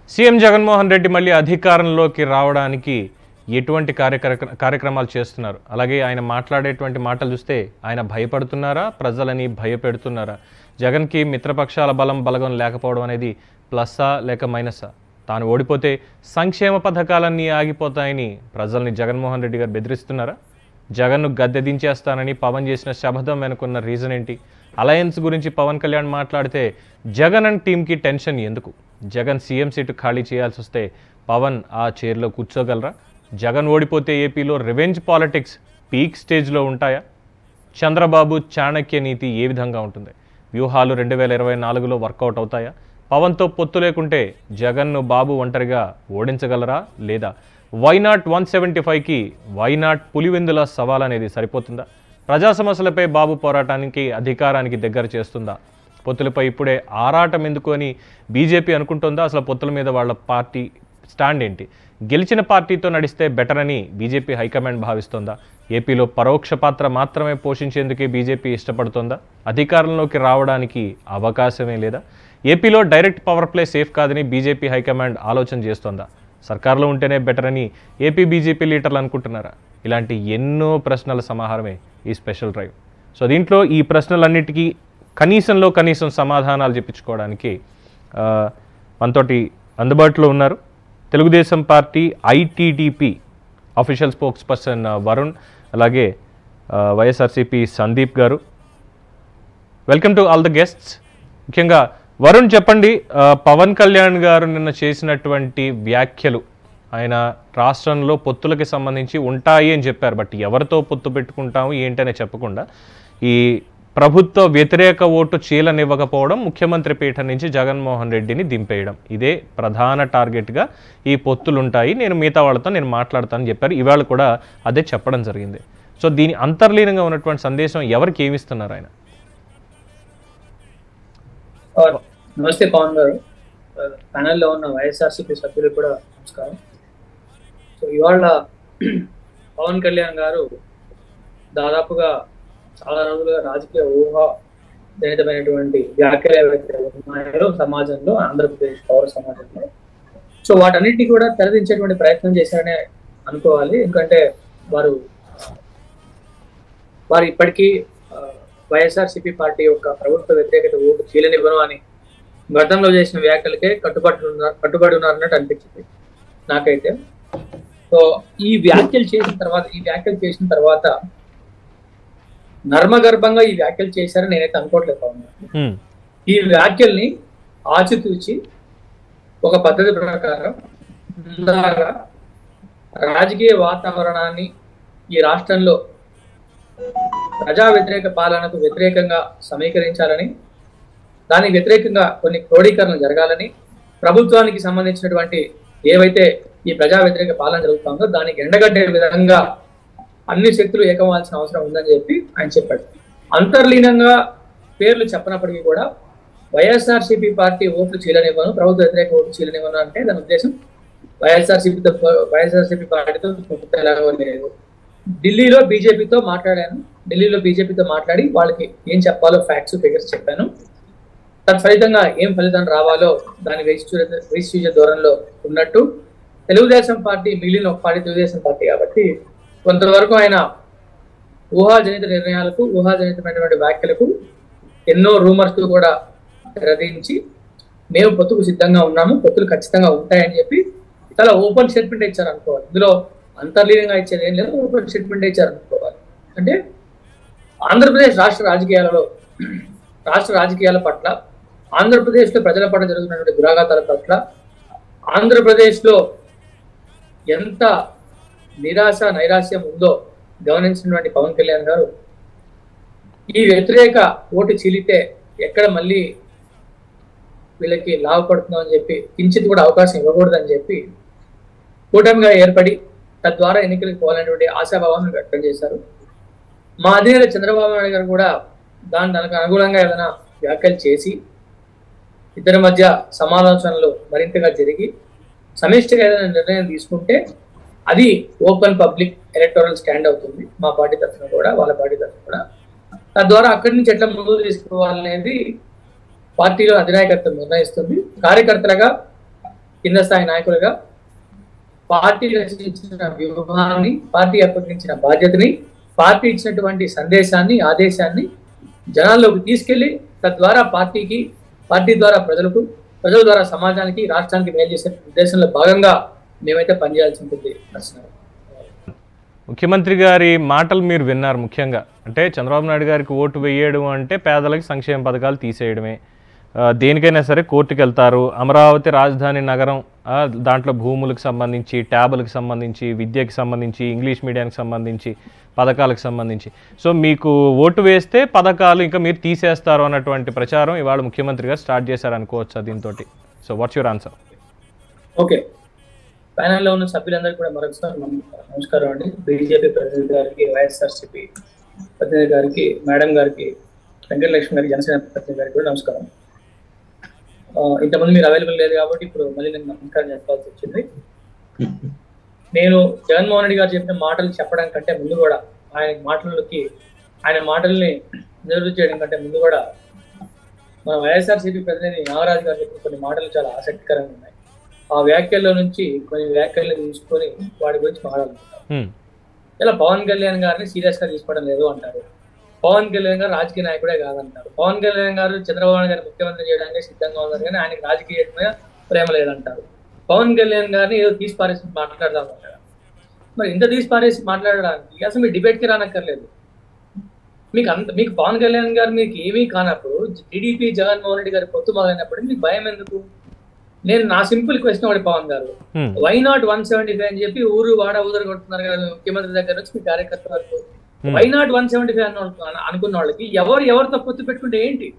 CM Jaganmohan Reddy మళ్ళీ అధికారంలోకి రావడానికి ఎటువంటి కార్యక్ర కార్యక్రమాలు చేస్తున్నారు అలాగే ఆయన మాట్లాడేటువంటి మాటలు చూస్తే ఆయన భయపడుతున్నారా ప్రజలని భయపెడుతున్నారా జగన్కి మిత్రపక్షాల బలం బలగం లేకపోవడం అనేది ప్లస్సా లేక మైనసా తాను ఓడిపోతే సంక్షేమ పథకాలన్నీ ఆగిపోతాయని ప్రజల్ని జగన్మోహన్ రెడ్డి గారు బెదిరిస్తున్నారా జగన్ను గద్దె దించేస్తానని పవన్ చేసిన శపథం వెనుకున్న రీజన్ ఏంటి అలయన్స్ గురించి పవన్ కళ్యాణ్ మాట్లాడితే జగన్ అండ్ టీంకి టెన్షన్ ఎందుకు జగన్ సీఎం సీటు ఖాళీ చేయాల్సి వస్తే పవన్ ఆ చైర్లో కూర్చోగలరా జగన్ ఓడిపోతే ఏపీలో రివెంజ్ పాలిటిక్స్ పీక్ స్టేజ్లో ఉంటాయా చంద్రబాబు చాణక్య నీతి ఏ విధంగా ఉంటుంది వ్యూహాలు రెండు వేల ఇరవై నాలుగులో వర్కౌట్ అవుతాయా పవన్తో పొత్తు లేకుంటే జగన్ను బాబు ఒంటరిగా ఓడించగలరా లేదా వైనాట్ వన్ సెవెంటీ ఫైవ్కి వైనాట్ పులివెందుల సవాల్ అనేది సరిపోతుందా ప్రజా సమస్యలపై బాబు పోరాటానికి అధికారానికి దగ్గర చేస్తుందా పొత్తులపై ఇప్పుడే ఆరాటం ఎందుకు అని బీజేపీ అనుకుంటుందా అసలు పొత్తుల మీద వాళ్ళ పార్టీ స్టాండ్ ఏంటి గెలిచిన పార్టీతో నడిస్తే బెటర్ అని బీజేపీ హైకమాండ్ భావిస్తోందా ఏపీలో పరోక్ష పాత్ర మాత్రమే పోషించేందుకే బీజేపీ ఇష్టపడుతోందా అధికారంలోకి రావడానికి అవకాశమే లేదా ఏపీలో డైరెక్ట్ పవర్ ప్లే సేఫ్ కాదని బీజేపీ హైకమాండ్ ఆలోచన చేస్తోందా సర్కార్లో ఉంటేనే బెటర్ అని ఏపీ బీజేపీ లీడర్లు అనుకుంటున్నారా ఇలాంటి ఎన్నో ప్రశ్నల సమాహారమే ఈ స్పెషల్ డ్రైవ్ సో దీంట్లో ఈ ప్రశ్నలన్నిటికీ కనీసంలో కనీసం సమాధానాలు చెప్పించుకోవడానికి ఆ, మనతోటి అందుబాటులో ఉన్నారు Telugu Desam party ITDP official spokesperson Varun అలాగే ఆ, వైఎస్ఆర్సీపీ సందీప్ గారు welcome to all the guests ముఖ్యంగా వరుణ్ చెప్పండి ఆ, పవన్ కళ్యాణ్ గారు నిన్న చేసినటువంటి వ్యాఖ్యలు ఆయన రాష్ట్రంలో పొత్తులకి సంబంధించి ఉంటాయి అని చెప్పారు బట్ ఎవరితో పొత్తు పెట్టుకుంటాము ఏంటనే చెప్పకుండా ఈ ప్రభుత్వ వ్యతిరేక ఓటు చీలనివ్వకపోవడం ముఖ్యమంత్రి పీఠం నుంచి జగన్మోహన్ రెడ్డిని దింపేయడం ఇదే ప్రధాన టార్గెట్గా ఈ పొత్తులు ఉంటాయి నేను మిగతా వాళ్ళతో నేను మాట్లాడతానని చెప్పారు ఇవాళ కూడా అదే చెప్పడం జరిగింది సో దీని అంతర్లీనంగా ఉన్నటువంటి సందేశం ఎవరికి ఏమిస్తున్నారు ఆయన నమస్తే పవన్ గారు ప్యానెల్లో ఉన్న వైఎస్ఆర్సీపీ సభ్యులకు కూడా నమస్కారం సో ఇవాళ పవన్ కళ్యాణ్ గారు దాదాపుగా చాలా రోజులుగా రాజకీయ ఊహ జనితమైనటువంటి వ్యాఖ్యలు ఏవైతే ఉన్నాయో సమాజంలో ఆంధ్రప్రదేశ్ పౌర సమాజంలో సో వాటన్నిటిని కూడా తెరదించేటువంటి ప్రయత్నం చేశారనే అనుకోవాలి ఎందుకంటే వారు వారు ఇప్పటికీ వైఎస్ఆర్సీపీ పార్టీ యొక్క ప్రభుత్వ వ్యతిరేకత ఓటు చీలనివ్వను అని గతంలో చేసిన వ్యాఖ్యలకే కట్టుబడి ఉన్నారు కట్టుబడి ఉన్నారన్నట్టు అనిపించింది నాకైతే సో ఈ వ్యాఖ్యలు చేసిన తర్వాత ఈ వ్యాఖ్యలు చేసిన తర్వాత నర్మగర్భంగా ఈ వ్యాఖ్యలు చేశారని నేనైతే అనుకోవట్లేదు పవన్ గారు. హ్మ్. ఈ వ్యాఖ్యల్ని ఆచితూచి ఒక పద్ధతి ప్రకారం ముందుగా రాజకీయ వాతావరణాన్ని ఈ రాష్ట్రంలో ప్రజా వ్యతిరేక పాలనకు వ్యతిరేకంగా సమీకరించాలని దానికి వ్యతిరేకంగా కొన్ని క్రోడీకరణలు జరగాలని ప్రభుత్వానికి సంబంధించినటువంటి ఏవైతే ఈ ప్రజా వ్యతిరేక పాలన జరుగుతుందో దానికి ఎండగట్టే విధంగా అన్ని శక్తులు ఏకమవాల్సిన అవసరం ఉందని చెప్పి ఆయన చెప్పాడు అంతర్లీనంగా పేర్లు చెప్పనప్పటికీ కూడా వైఎస్ఆర్సీపీ పార్టీ ఓట్లు చీలనివ్వను ప్రభుత్వ వ్యతిరేక ఓట్లు చీలనివ్వను అంటే దాని ఉద్దేశం వైఎస్ఆర్సీపీతో వైఎస్ఆర్సీపీ పార్టీతో పొత్తు ఎలాగో లేదు ఢిల్లీలో బీజేపీతో మాట్లాడాను ఢిల్లీలో బీజేపీతో మాట్లాడి వాళ్ళకి ఏం చెప్పాలో ఫ్యాక్ట్స్ ఫిగర్స్ చెప్పాను తత్ఫలితంగా ఏం ఫలితం రావాలో దాని వేసి చూసే వేసి చూసే దూరంలో ఉన్నట్టు తెలుగుదేశం పార్టీ మిగిలిన ఒక పార్టీ తెలుగుదేశం పార్టీ కాబట్టి కొంతవరకు ఆయన ఊహాజనిత నిర్ణయాలకు ఊహాజనితమైనటువంటి వ్యాఖ్యలకు ఎన్నో రూమర్స్ కూడా తెరదించి మేము పొత్తుకు సిద్ధంగా ఉన్నాము పొత్తులు ఖచ్చితంగా ఉంటాయని చెప్పి చాలా ఓపెన్ స్టేట్మెంట్ ఇచ్చారు అనుకోవాలి ఇందులో అంతర్లీనంగా ఇచ్చేది ఏం లేదు ఓపెన్ స్టేట్మెంట్ ఇచ్చారు అనుకోవాలి అంటే ఆంధ్రప్రదేశ్ రాష్ట్ర రాజకీయాలలో రాష్ట్ర రాజకీయాల పట్ల ఆంధ్రప్రదేశ్లో ప్రజల పట్ల జరుగుతున్నటువంటి దురాఘాతాల పట్ల ఆంధ్రప్రదేశ్లో ఎంత నిరాశ నైరాశ్యం ఉందో గమనించినటువంటి పవన్ కళ్యాణ్ గారు ఈ వ్యతిరేక ఓటు చీలితే ఎక్కడ మళ్ళీ వీళ్ళకి లాభపడుతుందో అని చెప్పి కించిత్ కూడా అవకాశం ఇవ్వకూడదని చెప్పి కూటమిగా ఏర్పడి తద్వారా ఎన్నికలకు పోవాలనేటువంటి ఆశాభావాన్ని వ్యక్తం చేశారు మా అధినేత చంద్రబాబు నాయుడు గారు కూడా దాని దానికి అనుగుణంగా ఏదైనా వ్యాఖ్యలు చేసి ఇద్దరి మధ్య సమాలోచనలు మరింతగా జరిగి సమిష్టిగా ఏదైనా నిర్ణయం తీసుకుంటే అది ఓపెన్ పబ్లిక్ ఎలక్టోరల్ స్టాండ్ అవుతుంది మా పార్టీ తరఫున కూడా వాళ్ళ పార్టీ తరఫున కూడా తద్వారా అక్కడి నుంచి ఎట్లా ముందుకు తీసుకోవాలనేది పార్టీలో అధినాయకత్వం నిర్ణయిస్తుంది కార్యకర్తలుగా కింద స్థాయి నాయకులుగా పార్టీ రచించిన వ్యూహాన్ని పార్టీ అప్పగించిన బాధ్యతని పార్టీ ఇచ్చినటువంటి సందేశాన్ని ఆదేశాన్ని జనాల్లోకి తీసుకెళ్లి తద్వారా పార్టీకి పార్టీ ద్వారా ప్రజలకు ప్రజల ద్వారా సమాజానికి రాష్ట్రానికి మేలు చేసే ఉద్దేశంలో భాగంగా మేమైతే పనిచేయాల్సి ఉంటుంది నరసింహారావు. ముఖ్యమంత్రి గారి మాటలు మీరు విన్నారు ముఖ్యంగా అంటే చంద్రబాబు నాయుడు గారికి ఓటు వేయడం అంటే పేదలకి సంక్షేమ పథకాలు తీసేయడమే ఆ, దేనికైనా సరే కోర్టుకు వెళ్తారు అమరావతి రాజధాని నగరం ఆ, దాంట్లో భూములకు సంబంధించి ట్యాబులకు సంబంధించి విద్యకి సంబంధించి ఇంగ్లీష్ మీడియానికి సంబంధించి పథకాలకు సంబంధించి సో మీకు ఓటు వేస్తే పథకాలు ఇంకా మీరు తీసేస్తారు అన్నటువంటి ప్రచారం ఇవాళ ముఖ్యమంత్రి గారు స్టార్ట్ చేశారు అనుకోవచ్చా దీంతో so what's your answer okay panel లో ఉన్న సభ్యులందరికీ కూడా మరొకసారి నమ- నమస్కారం అండి బీజేపీ ప్రతినిధి గారికి వైఎస్ఆర్సీపీ ప్రతినిధి గారికి మేడం గారికి వెంకటలక్ష్మి గారికి జనసేన ప్రతినిధి గారికి కూడా నమస్కారం ఆ, ఇంతమంది మీరు అవైలబుల్ లేదు కాబట్టి ఇప్పుడు మళ్ళీ నేను నమస్కారం చెప్పాల్సి వచ్చింది నేను జగన్మోహన్ రెడ్డి గారు చెప్పిన మాటలు చెప్పడం కంటే ముందు కూడా ఆయన మాటలకి ఆయన మాటల్ని నివృత్తి చేయడం కంటే ముందు కూడా మన వైఎస్ఆర్సీపీ ప్రతినిధి నాగరాజు గారు చెప్పిన కొన్ని మాటలు చాలా ఆసక్తికరంగా ఉన్నాయి ఆ వ్యాఖ్యల్లో నుంచి కొన్ని వ్యాఖ్యలు తీసుకొని వాటి గురించి మాట్లాడుకుంటాం ఇలా పవన్ కళ్యాణ్ గారిని సీరియస్ గా తీసుకోవడం లేదు అంటారు పవన్ కళ్యాణ్ గారు రాజకీయ నాయకుడే కాదంటారు పవన్ కళ్యాణ్ గారు చంద్రబాబు నాయుడు గారిని ముఖ్యమంత్రి చేయడానికి సిద్ధంగా ఉన్నారు కానీ ఆయనకి రాజకీయ మీద ప్రేమ లేదంటారు పవన్ కళ్యాణ్ గారిని ఏదో తీసి పారేసి మాట్లాడదాం అంటారు మరి ఇంత తీసి పారేసి మాట్లాడడానికి అసలు మీరు డిబేట్కి రానక్కర్లేదు మీకు అంత మీకు పవన్ కళ్యాణ్ గారు మీకు ఏమీ కానప్పుడు టీడీపీ జగన్మోహన్ రెడ్డి గారి పొత్తు మొదలైనప్పుడు మీకు భయం ఎందుకు నేను నా సింపుల్ క్వశ్చన్ ఒకటి పవన్ గారు why not one seventy five అని చెప్పి ఊరు వాడ ఊదర కొడుతున్నారు కదా ముఖ్యమంత్రి దగ్గర నుంచి మీ కార్యకర్త వరకు why not one seventy five అనుకున్న వాళ్ళకి ఎవరు ఎవరితో పొత్తు పెట్టుకుంటే ఏంటి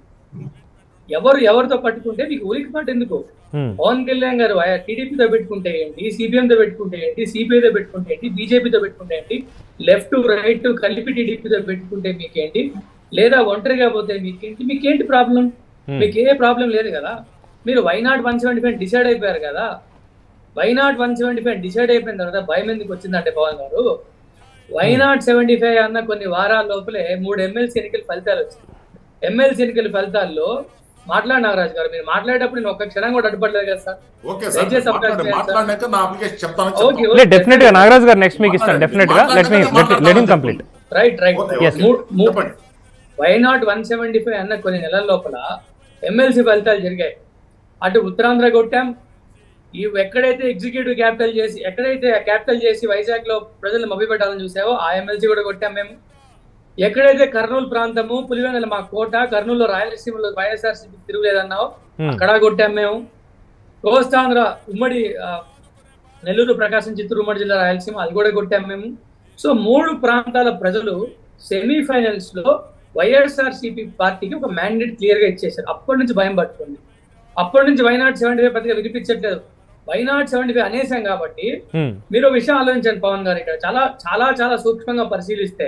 ఎవరు ఎవరితో పట్టుకుంటే మీకు ఊరికి మాట ఎందుకు పవన్ కళ్యాణ్ గారు టీడీపీతో పెట్టుకుంటే ఏంటి సిపిఎం తో పెట్టుకుంటే ఏంటి సిపిఐతో పెట్టుకుంటే ఏంటి బీజేపీతో పెట్టుకుంటే ఏంటి లెఫ్ట్ రైట్ కలిపి టీడీపీతో పెట్టుకుంటే మీకేంటి లేదా ఒంటరిగా పోతే మీకేంటి మీకేంటి ప్రాబ్లం మీకు ఏ ప్రాబ్లం లేదు కదా మీరు why not one seventy five decide అయిపోయారు కదా why not one seventy five decide అయిపోయిన తర్వాత భయం ఎందుకు వచ్చిందంటే పవన్ గారు వై నాట్ సెవెంటీ ఫైవ్ అన్న కొన్ని వారాల లోపలే మూడు ఎమ్మెల్సీ ఎన్నికల ఫలితాలు వచ్చాయి ఎమ్మెల్సీ ఎన్నికల ఫలితాల్లో మాట్లాడి నాగరాజు గారు మీరు మాట్లాడేటప్పుడు నేను ఒక్క క్షణం కూడా అడ్డుపడలేదు కదా సార్ ఓకే సార్ దయచేసి మాట్లాడండి. అవకాశం ఇవ్వండి సార్. మాట్లాడినాక నా అప్లికేషన్ చెప్తాను ఓకే చెప్తాను. లే డెఫినెట్ గా నాగరాజు గారు నెక్స్ట్ మీకు ఇస్తాను డెఫినెట్ గా let me let him complete right right okay, Yes. Okay. చెప్పండి why not one seventy five అన్న కొన్ని నెలల లోపల ఎమ్మెల్సీ ఫలితాలు జరిగాయి అటు ఉత్తరాంధ్ర కొట్టాం ఈ ఎక్కడైతే ఎగ్జిక్యూటివ్ క్యాపిటల్ చేసి ఎక్కడైతే క్యాపిటల్ చేసి వైజాగ్ లో ప్రజలు మభ్యపెట్టాలని చూసావో ఆ ఎమ్మెల్సీ కూడా కొట్టాం మేము ఎక్కడైతే కర్నూలు ప్రాంతము పులివెందుల మా కోట కర్నూలులో రాయలసీమలో వైఎస్ఆర్సీపీ తిరుగులేదన్నావు అక్కడ కొట్టాం మేము కోస్తాంధ్ర ఉమ్మడి ఆ, నెల్లూరు ప్రకాశం చిత్తూరు ఉమ్మడి జిల్లా రాయలసీమ అది కూడా కొట్టాం మేము సో మూడు ప్రాంతాల ప్రజలు సెమీఫైనల్స్ లో వైఎస్ఆర్సీపీ పార్టీకి ఒక మ్యాండేట్ క్లియర్ గా ఇచ్చేశారు అప్పటి నుంచి భయం పట్టుకుంది అప్పటి నుంచి వైనాట్ సెవెంటీ ఫైవ్ పత్రిక వినిపించట్లేదు వైనాట్ సెవెంటీ ఫైవ్ అనేసాం కాబట్టి మీరు ఒక విషయం ఆలోచించండి పవన్ గారు ఇక్కడ చాలా చాలా చాలా సూక్ష్మంగా పరిశీలిస్తే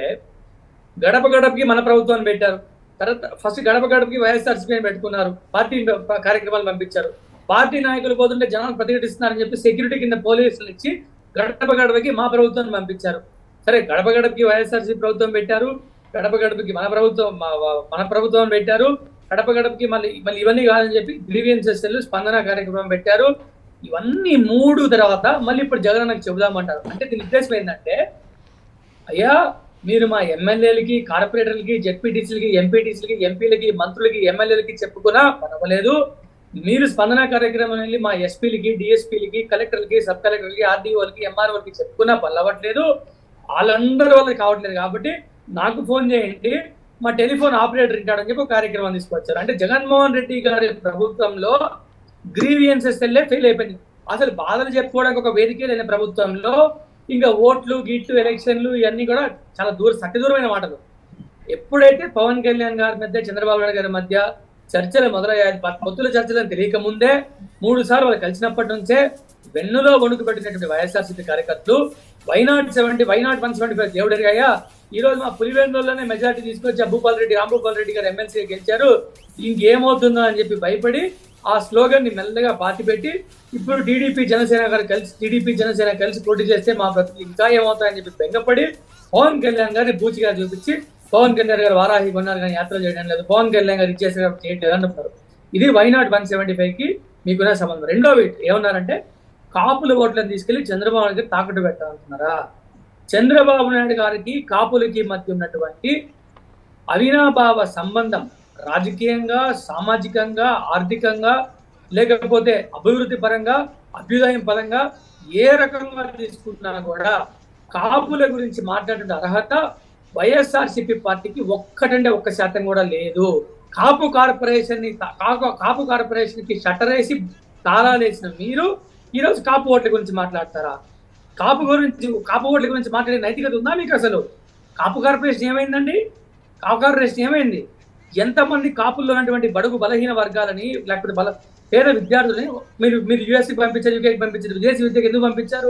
గడప గడపకి మన ప్రభుత్వాన్ని పెట్టారు తర్వాత ఫస్ట్ గడప గడపకి వైఎస్ఆర్సీపీ అని పెట్టుకున్నారు పార్టీ కార్యక్రమాలు పంపించారు పార్టీ నాయకులు పోతుంటే జనాలు ప్రతిఘటిస్తున్నారని చెప్పి సెక్యూరిటీ కింద పోలీసులు ఇచ్చి గడప గడపకి మా ప్రభుత్వాన్ని పంపించారు సరే గడప గడపకి వైఎస్ఆర్సీ ప్రభుత్వం పెట్టారు గడప గడపకి మన ప్రభుత్వం మా- మా- మన ప్రభుత్వం పెట్టారు గడప గడపకి మళ్ళీ మళ్ళీ ఇవన్నీ కాదని చెప్పి గ్రీవియన్సెస్ స్పందన కార్యక్రమం పెట్టారు ఇవన్నీ మూడు తర్వాత మళ్ళీ ఇప్పుడు జగన్ నాకు చెబుదామంటారు అంటే దీని ఉద్దేశం ఏంటంటే అయ్యా మీరు మా ఎమ్మెల్యేలకి కార్పొరేటర్లకి జెడ్పీటీసీలకి ఎంపీటీసీలకి ఎంపీలకి మంత్రులకి ఎమ్మెల్యేలకి చెప్పుకున్నా పర్వాలేదు మీరు స్పందన కార్యక్రమం వెళ్ళి మా ఎస్పీలకి డిఎస్పీలకి కలెక్టర్లకి సబ్ కలెక్టర్లకి ఆర్డీఓలకి ఎంఆర్ఓలకి చెప్పుకున్నా పల్లవట్లేదు వాళ్ళందరి వల్ల కావట్లేదు కాబట్టి నాకు ఫోన్ చేయండి మా టెలిఫోన్ ఆపరేటర్ ఉంటాడని చెప్పి ఒక కార్యక్రమం తీసుకొచ్చారు అంటే జగన్మోహన్ రెడ్డి గారి ప్రభుత్వంలో గ్రీవియన్సెస్ వెళ్ళే ఫెయిల్ అయిపోయింది అసలు బాధలు చెప్పుకోవడానికి ఒక వేదికే లేని ప్రభుత్వంలో ఇంకా ఓట్లు గిట్లు ఎలక్షన్లు ఇవన్నీ కూడా చాలా దూర సట్టి దూరమైన మాటలు ఎప్పుడైతే పవన్ కళ్యాణ్ గారి మధ్య చంద్రబాబు నాయుడు గారి మధ్య చర్చలు మొదలయ్యాయి ప- పొత్తుల చర్చలను తెలియక ముందే మూడు సార్లు వాళ్ళు కలిసినప్పటి నుంచే వెన్నులో వణుకు పెట్టినటువంటి వైఎస్ఆర్సీపీ కార్యకర్తలు why not seventy why not one seventy five దేవుడు అడిగాయా ఈ రోజు మా పులివెందులోనే మెజార్టీ తీసుకొచ్చి భూపాల్ రెడ్డి రాంభూపాల్ రెడ్డి గారు ఎమ్మెల్సీ గెలిచారు ఇంకేమవుతుందో అని చెప్పి భయపడి ఆ స్లోగన్ ని మెల్లగా పాతి పెట్టి ఇప్పుడు టీడీపీ జనసేన గారు కలిసి టీడీపీ జనసేన కలిసి పోటీ చేస్తే మా బ్రతుకు ఇంకా ఏమవుతాయని చెప్పి బెంగపడి పవన్ కళ్యాణ్ గారిని బూచిగా చూపించి పవన్ కళ్యాణ్ గారు వారాహి కొన్నారు కానీ యాత్ర చేయడం లేదు పవన్ కళ్యాణ్ గారు ఇచ్చేసే చేయట్లేదు అంటున్నారు ఇది వైనాట్ వన్ సెవెంటీ ఫైవ్ కి మీకున్న సంబంధం రెండో వీట్ ఏమన్నారంటే కాపుల ఓట్లను తీసుకెళ్లి చంద్రబాబు నాయుడు గారు తాకట్టు పెట్టాలంటున్నారా చంద్రబాబు నాయుడు గారికి కాపులకి మధ్య ఉన్నటువంటి అవినాభావ సంబంధం రాజకీయంగా సామాజికంగా ఆర్థికంగా లేకపోతే అభివృద్ధి పరంగా అభ్యుదయం పరంగా ఏ రకంగా తీసుకున్నా కూడా కాపుల గురించి మాట్లాడే అర్హత వైఎస్ఆర్సీపీ పార్టీకి ఒక్కటంటే ఒక్క శాతం కూడా లేదు కాపు కార్పొరేషన్ ని కాపు కాపు కార్పొరేషన్ కి షట్టర్ వేసి తాళాలు వేసిన మీరు ఈరోజు కాపు ఓట్ల గురించి మాట్లాడతారా కాపు గురించి కాపు ఓట్ల గురించి మాట్లాడే నైతికత ఉందా మీకు అసలు కాపు కార్పొరేషన్ ఏమైందండి కాపు కార్పొరేషన్ ఏమైంది ఎంతమంది కాపుల్లో ఉన్నటువంటి బడుగు బలహీన వర్గాలని లేకపోతే బల పేద విద్యార్థులని మీరు మీరు యూఎస్కి పంపించారు యూకేకి పంపించారు విదేశీ విద్యకి ఎందుకు పంపించారు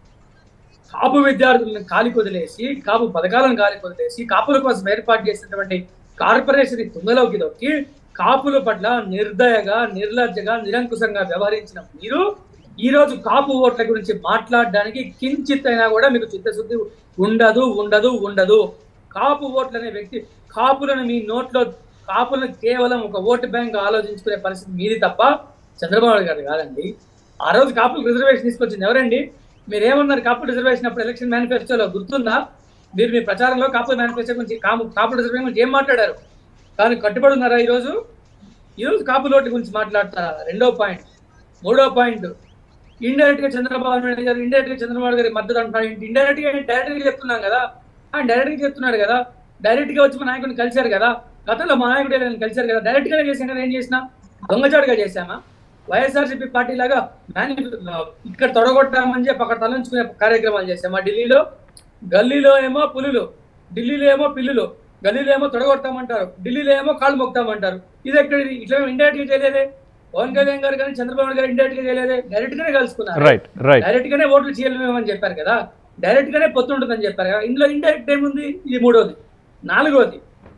కాపు విద్యార్థులను కాలి కొదిలేసి కాపు పథకాలను కాలి కొదిలేసి కాపుల కోసం ఏర్పాటు చేసినటువంటి కార్పొరేషన్ తుంగలోకి దొక్కి కాపుల పట్ల నిర్దయగా నిర్లజ్జగా నిరంకుశంగా వ్యవహరించిన మీరు ఈ రోజు కాపు ఓట్ల గురించి మాట్లాడడానికి కించిత్ అయినా కూడా మీకు చిత్తశుద్ధి ఉండదు ఉండదు ఉండదు కాపు ఓట్లు అనే వ్యక్తి కాపులను మీ నోట్లో కాపులను కేవలం ఒక ఓటు బ్యాంక్ ఆలోచించుకునే పరిస్థితి మీది తప్ప చంద్రబాబు నాయుడు గారు కాదండి ఆ రోజు కాపులకు రిజర్వేషన్ తీసుకొచ్చింది ఎవరండి మీరు ఏమన్నారు కాపు రిజర్వేషన్ అప్పుడు ఎలక్షన్ మేనిఫెస్టోలో గుర్తుందా మీరు మీ ప్రచారంలో కాపు మేనిఫెస్టో గురించి కాపు కాపు రిజర్వేషన్ గురించి ఏం మాట్లాడారు కానీ కట్టుబడి ఉన్నారా ఈరోజు ఈరోజు కాపు లోటు గురించి మాట్లాడతారా రెండో పాయింట్ మూడో పాయింట్ ఇండైరెక్ట్ గా చంద్రబాబు నాయుడు గారు ఇండైరెక్ట్ గా చంద్రబాబు గారి మద్దతు అంటున్నారు ఇండైరెక్ట్ గా డైరెక్ట్ గా చెప్తున్నాం కదా ఆయన డైరెక్ట్ గా చెప్తున్నాడు కదా డైరెక్ట్ గా వచ్చి మా నాయకుడిని కలిశారు కదా గతంలో మా నాయకుడు ఆయన కలిశారు కదా డైరెక్ట్ గానే చేసాం కదా ఏం చేసినా దొంగచాటుగా చేశామా వైఎస్ఆర్సీపీ పార్టీ లాగా మేని ఇక్కడ తొడగొట్టామని చెప్పి అక్కడ తలంచుకునే కార్యక్రమాలు చేశామా ఢిల్లీలో గల్లీలో ఏమో పులులు ఢిల్లీలో ఏమో పిల్లులు గల్లీలో ఏమో తొడగొడతామంటారు ఢిల్లీలో ఏమో కాళ్ళు మొక్తామంటారు ఇది ఎక్కడ ఇట్లా ఇండైరెక్ట్ గా చేయలేదే పవన్ కళ్యాణ్ గారు కానీ చంద్రబాబు నాయుడు గారు ఇండైరెక్ట్ గా చేయలేదే డైరెక్ట్ గానే కలుసుకున్నారు రైట్ రైట్ డైరెక్ట్ గానే ఓట్లు చేయలేమని చెప్పారు కదా డైరెక్ట్ గానే పొత్తు ఉంటుందని చెప్పారు కదా ఇందులో ఇండైరెక్ట్ ఏముంది ఇది మూడోది నాలుగోది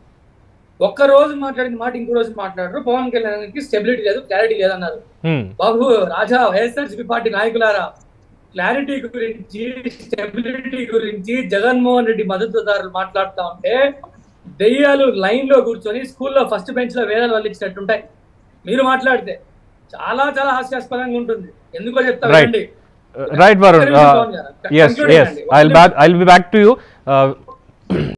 ఒక్క రోజు మాట్లాడిన మాట ఇంకో రోజు మాట్లాడరు పవన్ కళ్యాణ్కి స్టెబిలిటీ లేదు క్లారిటీ లేదన్నారు బాబు రాజా వైఎస్ఆర్సీపీ పార్టీ నాయకులారా క్లారిటీ గురించి స్టెబిలిటీ గురించి జగన్మోహన్ రెడ్డి మద్దతుదారులు మాట్లాడుతూ ఉంటే దెయ్యాలు లైన్ లో కూర్చొని స్కూల్లో ఫస్ట్ బెంచ్ లో వేదాలు వల్లించినట్టుంటాయి మీరు మాట్లాడితే చాలా చాలా హాస్యాస్పదంగా ఉంటుంది ఎందుకో చెప్తా Right. వినండి. రైట్ వరుణ్ Conclude ఎస్ చేయండి. Yes I back I be back to you